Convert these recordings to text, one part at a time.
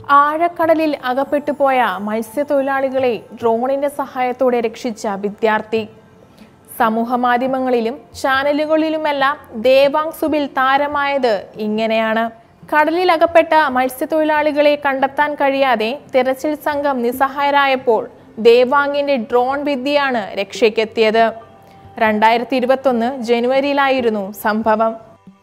ആഴക്കടലിൽ അകപ്പെട്ടുപോയ മത്സ്യത്തൊഴിലാളികളെ ഡ്രോണിന്റെ സഹായത്തോടെ രക്ഷിച്ച വിദ്യാർത്ഥി സമൂഹ മാധ്യമങ്ങളിലും ചാനലുകളിലുമെല്ലാം ദേവാങ് സുബിൽ താരമായത് ഇങ്ങനെയാണ് കടലിൽ അകപ്പെട്ട മത്സ്യത്തൊഴിലാളികളെ കണ്ടെത്താൻ കഴിയാതെ തിരച്ചിൽ സംഘം നിസ്സഹായരായപ്പോൾ ദേവാങ്ങിന്റെ ഡ്രോൺ വിദ്യയാണ് രക്ഷയ്ക്കെത്തിയത് രണ്ടായിരത്തി ഇരുപത്തൊന്ന് ജനുവരിയിലായിരുന്നു സംഭവം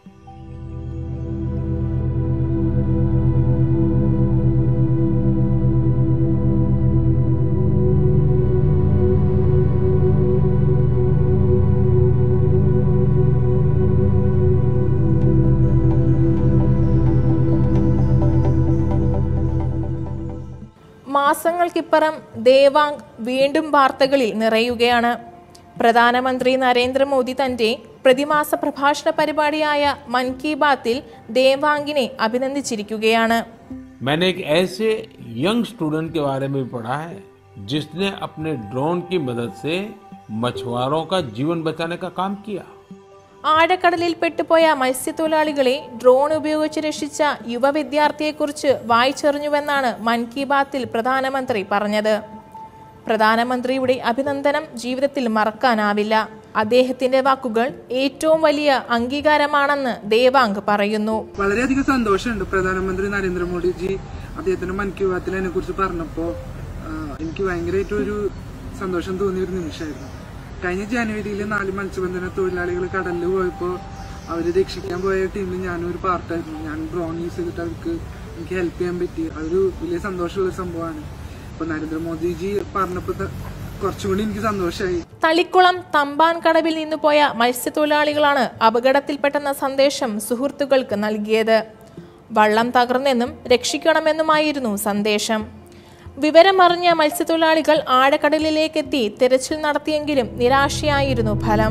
മാസങ്ങൾക്കിപ്പുറം ദേവാങ് വീണ്ടും വാർത്തകളിൽ നിറയുകയാണ് പ്രധാനമന്ത്രി നരേന്ദ്രമോദി തന്റെ പ്രതിമാസ പ്രഭാഷണ പരിപാടിയായ മൻ കി ബാത്തിൽ ദേവാങ്കിനെ അഭിനന്ദിച്ചിരിക്കുകയാണ് मैंने एक ऐसे यंग स्टूडेंट के बारे में पढ़ा है जिसने अपने ड्रोन की मदद से मछुआरों का जीवन बचाने का काम किया ആഴക്കടലിൽ പെട്ടുപോയ മത്സ്യത്തൊഴിലാളികളെ ഡ്രോൺ ഉപയോഗിച്ച് രക്ഷിച്ച യുവ വിദ്യാർത്ഥിയെക്കുറിച്ച് വായിച്ചറിഞ്ഞുവെന്നാണ് മൻ കി ബാത്തിൽ പ്രധാനമന്ത്രി പറഞ്ഞത് പ്രധാനമന്ത്രിയുടെ അഭിനന്ദനം ജീവിതത്തിൽ മറക്കാനാവില്ല അദ്ദേഹത്തിന്റെ വാക്കുകൾ ഏറ്റവും വലിയ അംഗീകാരമാണെന്ന് ദേവാങ്ക് പറയുന്നു വളരെയധികം സന്തോഷമുണ്ട് പ്രധാനമന്ത്രി നരേന്ദ്രമോദിജി അദ്ദേഹത്തിന്റെ മൻ കി ബാത്തിൽ എന്നെ കുറിച്ച് പറഞ്ഞപ്പോ ആ, എനിക്ക് ഭയങ്കരമായിട്ട് ഒരു സന്തോഷം തോന്നിയ ഒരു നിമിഷമായിരുന്നു കഴിഞ്ഞ ജനുവരിയിൽ നാല് മത്സ്യബന്ധന തൊഴിലാളികൾ കടലിൽ പോയപ്പോൾ അവരെ രക്ഷിക്കാൻ പോയ ടീമിൽ ഞാനും ഒരു പാർട്ടായിരുന്നു ഞാൻ ഡ്രോൺ യൂസ് ചെയ്തിട്ട് അവർക്ക് എനിക്ക് ഹെൽപ്പ് ചെയ്യാൻ പറ്റി അതൊരു വലിയ സന്തോഷമുള്ള ഒരു സംഭവമാണ് ഇപ്പൊ നരേന്ദ്രമോദിജി പറഞ്ഞപ്പോ ത- കുറച്ചുകൂടി എനിക്ക് സന്തോഷമായി തളിക്കുളം തമ്പാൻ കടവിൽ നിന്ന് പോയ മത്സ്യത്തൊഴിലാളികളാണ് അപകടത്തിൽപ്പെട്ടെന്ന സന്ദേശം സുഹൃത്തുക്കൾക്ക് നൽകിയത് വള്ളം തകർന്നെന്നും രക്ഷിക്കണമെന്നുമായിരുന്നു സന്ദേശം വിവരമറിഞ്ഞ മത്സ്യത്തൊഴിലാളികൾ ആഴക്കടലിലേക്കെത്തി തിരച്ചിൽ നടത്തിയെങ്കിലും നിരാശയായിരുന്നു ഫലം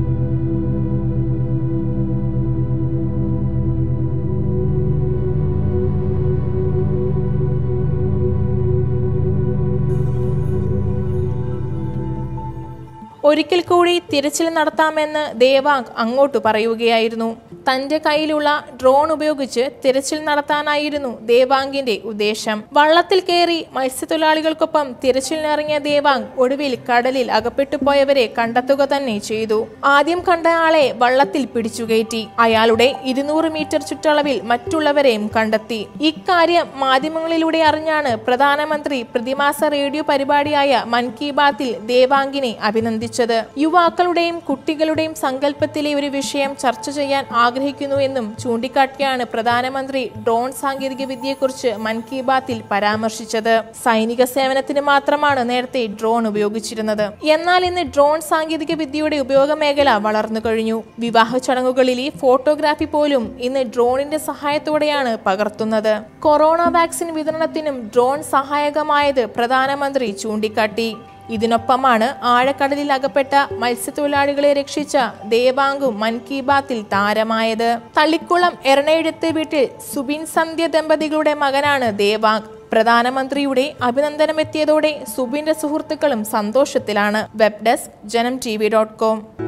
ഒരിക്കൽ കൂടി തിരച്ചിൽ നടത്താമെന്ന് ദേവാങ് അങ്ങോട്ട് പറയുകയായിരുന്നു തന്റെ കയ്യിലുള്ള ഡ്രോൺ ഉപയോഗിച്ച് തിരച്ചിൽ നടത്താനായിരുന്നു ദേവാങ്കിന്റെ ഉദ്ദേശം വള്ളത്തിൽ കയറി മത്സ്യത്തൊഴിലാളികൾക്കൊപ്പം തിരച്ചിലിനിറങ്ങിയ ദേവാങ് ഒടുവിൽ കടലിൽ അകപ്പെട്ടു പോയവരെ കണ്ടെത്തുക തന്നെ ചെയ്തു ആദ്യം കണ്ട ആളെ വള്ളത്തിൽ പിടിച്ചുകയറ്റി അയാളുടെ ഇരുന്നൂറ് മീറ്റർ ചുറ്റളവിൽ മറ്റുള്ളവരെയും കണ്ടെത്തി ഇക്കാര്യം മാധ്യമങ്ങളിലൂടെ അറിഞ്ഞാണ് പ്രധാനമന്ത്രി പ്രതിമാസ റേഡിയോ പരിപാടിയായ മൻ കി ബാത്തിൽ ദേവാങ്കിനെ അഭിനന്ദിച്ചത് യുവാക്കളുടെയും കുട്ടികളുടെയും സങ്കല്പത്തിലെ ഒരു വിഷയം ചർച്ച ചെയ്യാൻ ആഗ്രഹിക്കുന്നു എന്നും ചൂണ്ടിക്കാട്ടിയാണ് പ്രധാനമന്ത്രി ഡ്രോൺ സാങ്കേതിക വിദ്യയെക്കുറിച്ച് മൻ കി ബാത്തിൽ പരാമർശിച്ചത് സൈനിക സേവനത്തിന് മാത്രമാണ് നേരത്തെ ഡ്രോൺ ഉപയോഗിച്ചിരുന്നത് എന്നാൽ ഇന്ന് ഡ്രോൺ സാങ്കേതിക വിദ്യയുടെ ഉപയോഗ മേഖല വളർന്നു കഴിഞ്ഞു വിവാഹ ചടങ്ങുകളിലെ ഫോട്ടോഗ്രാഫി പോലും ഇന്ന് ഡ്രോണിന്റെ സഹായത്തോടെയാണ് പകർത്തുന്നത് കൊറോണ വാക്സിൻ വിതരണത്തിനും ഡ്രോൺ സഹായകമായത് പ്രധാനമന്ത്രി ചൂണ്ടിക്കാട്ടി ഇതിനൊപ്പമാണ് ആഴക്കടലിൽ അകപ്പെട്ട മത്സ്യത്തൊഴിലാളികളെ രക്ഷിച്ച ദേവാങ്കും മൻ കി ബാത്തിൽ താരമായത് തളിക്കുളം എറണയെഴുത്ത് വീട്ടിൽ സുബിൻ സന്ധ്യ ദമ്പതികളുടെ മകനാണ് ദേവാങ് പ്രധാനമന്ത്രിയുടെ അഭിനന്ദനമെത്തിയതോടെ സുബിന്റെ സുഹൃത്തുക്കളും സന്തോഷത്തിലാണ് web desk Janam T V dot com